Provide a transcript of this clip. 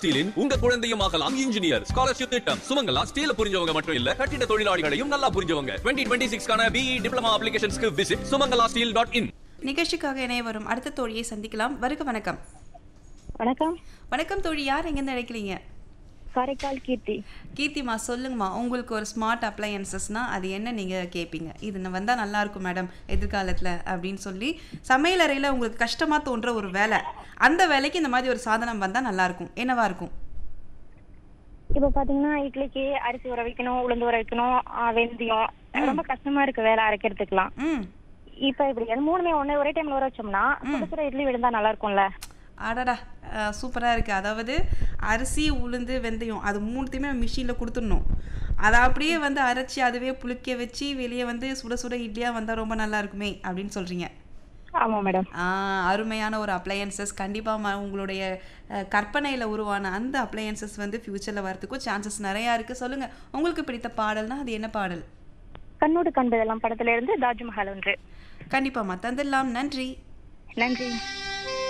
ஸ்டீலின் உங்க குழந்தையும் ஆகலாம் இன்ஜினியர் ஸ்காலர்ஷிப் திட்டம் சுமங்கலா ஸ்டீல புரிஞ்சவங்க மட்டும் இல்ல கட்டிட தொழிலாளிகளையும் நல்லா புரிஞ்சவங்க டுவெண்ட்டி டுவெண்ட்டி சிக்ஸ்க்கான பிஇ டிப்ளமா அப்ளிகேஷன்ஸ்க்கு visit Sumangala steel dot in நிகழ்ச்சிக்காக இணைய வரும் அடுத்த தோழியை சந்திக்கலாம் வருக வணக்கம் வணக்கம் வணக்கம் தோழி யார் எங்கேருந்து அழைக்கிறீங்க காரைக்கால் கீர்த்தி கீர்த்திமா சொல்லுங்கம்மா உங்களுக்கு ஒரு ஸ்மார்ட் அப்ளையன்சஸ்னா அது என்ன நீங்கள் கேட்பீங்க இது ந- வந்தா நல்லா இருக்கும் மேடம் எதிர்காலத்தில் அப்படின்னு சொல்லி சமையல் அறையில் உங்களுக்கு கஷ்டமாக தோன்ற ஒரு வேலை அந்த வேலைக்கு இந்த மாதிரி ஒரு சாதனம் வந்தால் நல்லா இருக்கும் என்னவா இருக்கும் இப்ப பாத்தீங்கன்னா இட்லிக்கு அரிசி ஊற வைக்கணும் உளுந்து ஊற வைக்கணும் ஆ, வெந்தயம் ரொம்ப கஷ்டமா இருக்கு வேலை அரைக்கிறதுக்குலாம் ம் இப்ப இப்படி அது மூணுமே ஒண்ணு ஒரே டைம்ல ஊற வச்சோம்னா சுட சுட இட்லி விழுந்தா நல்லா இருக்கும்ல அடடா சூப்பராக இருக்குது அதாவது அரிசி உளுந்து வெந்தயம் அது மூணுத்தையுமே மிஷினில் கொடுத்துடணும் அதை அப்படியே வந்து அரைச்சி அதுவே புளிக்க வச்சு வெளியே வந்து சுட சுட இட்லியாக வந்தால் ரொம்ப நல்லா இருக்குமே அப்படின்னு சொல்கிறீங்க ஆமா மேடம் ஆ, அருமையான ஒரு அப்ளையன்சஸ் கண்டிப்பாக உங்களுடைய கற்பனையில் உருவான அந்த அப்ளையன்சஸ் வந்து ஃப்யூச்சரில் வரதுக்கும் சான்சஸ் நிறையா இருக்குது சொல்லுங்கள் உங்களுக்கு பிடித்த பாடல்னா அது என்ன பாடல் கண்ணோடு கண்டதெல்லாம் படத்துல இருந்து தாஜ்மஹால் ஒன்று கண்டிப்பாம்மா தந்துடலாம் நன்றி நன்றி